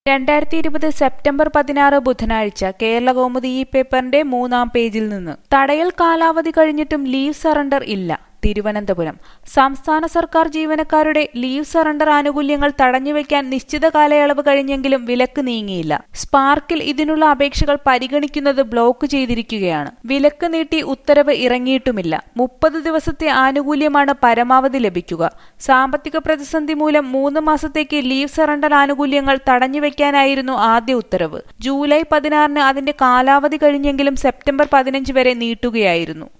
രണ്ടായിരത്തി ഇരുപത് സെപ്റ്റംബർ പതിനാറ് ബുധനാഴ്ച കേരളകൗമുദി ഈ പേപ്പറിന്റെ മൂന്നാം പേജിൽ നിന്ന് തടയൽ കാലാവധി കഴിഞ്ഞിട്ടും ലീവ് സറണ്ടർ ഇല്ല തിരുവനന്തപുരം സംസ്ഥാന സർക്കാർ ജീവനക്കാരുടെ ലീവ് സറണ്ടർ ആനുകൂല്യങ്ങൾ തടഞ്ഞുവെക്കാൻ നിശ്ചിത കാലയളവ് കഴിഞ്ഞെങ്കിലും വിലക്ക് നീങ്ങിയില്ല സ്പാർക്കിൽ ഇതിനുള്ള അപേക്ഷകൾ പരിഗണിക്കുന്നത് ബ്ലോക്ക് ചെയ്തിരിക്കുകയാണ് വിലക്ക് നീട്ടി ഉത്തരവ് ഇറങ്ങിയിട്ടുമില്ല മുപ്പത് ദിവസത്തെ ആനുകൂല്യമാണ് പരമാവധി ലഭിക്കുക സാമ്പത്തിക പ്രതിസന്ധി മൂലം മൂന്ന് മാസത്തേക്ക് ലീവ് സറണ്ടർ ആനുകൂല്യങ്ങൾ തടഞ്ഞുവെക്കാനായിരുന്നു ആദ്യ ഉത്തരവ് ജൂലൈ പതിനാറിന് അതിന്റെ കാലാവധി കഴിഞ്ഞെങ്കിലും സെപ്റ്റംബർ പതിനഞ്ച് വരെ നീട്ടുകയായിരുന്നു